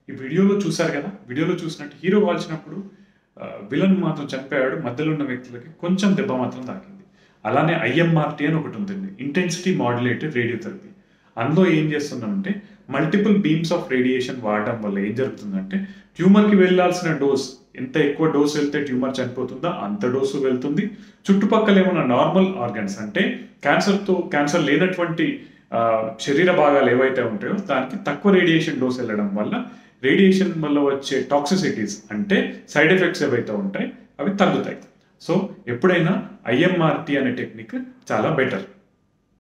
ఈ వీడియోలో చూసారు కదా వీడియోలో చూసినట్టు హీరో కాల్చినప్పుడు విలన్ మాత్రం చనిపోయాడు మధ్యలో ఉన్న వ్యక్తులకి కొంచెం దెబ్బ మాత్రం తాకింది అలానే ఐఎంఆర్టీ అని ఒకటి ఉంటుంది ఇంటెన్సిటీ మాడ్యులేటెడ్ రేడియోథెరపీ అందులో ఏం చేస్తున్నామంటే మల్టిపుల్ బీమ్స్ ఆఫ్ రేడియేషన్ వాడడం వల్ల ఏం జరుగుతుందంటే ట్యూమర్కి వెళ్ళాల్సిన డోస్ ఎంత ఎక్కువ డోస్ వెళ్తే ట్యూమర్ చనిపోతుందో అంత డోసు వెళ్తుంది చుట్టుపక్కల ఏమైనా నార్మల్ ఆర్గన్స్ అంటే క్యాన్సర్తో క్యాన్సర్ లేనటువంటి ఆ, శరీర భాగాలు ఏవైతే ఉంటాయో దానికి తక్కువ రేడియేషన్ డోస్ వెళ్ళడం వల్ల రేడియేషన్ వల్ల వచ్చే టాక్సిసిటీస్ అంటే సైడ్ ఎఫెక్ట్స్ ఏవైతే ఉంటాయి అవి తగ్గుతాయి సో ఎప్పుడైనా ఐఎంఆర్టీ అనే టెక్నిక్ చాలా బెటర్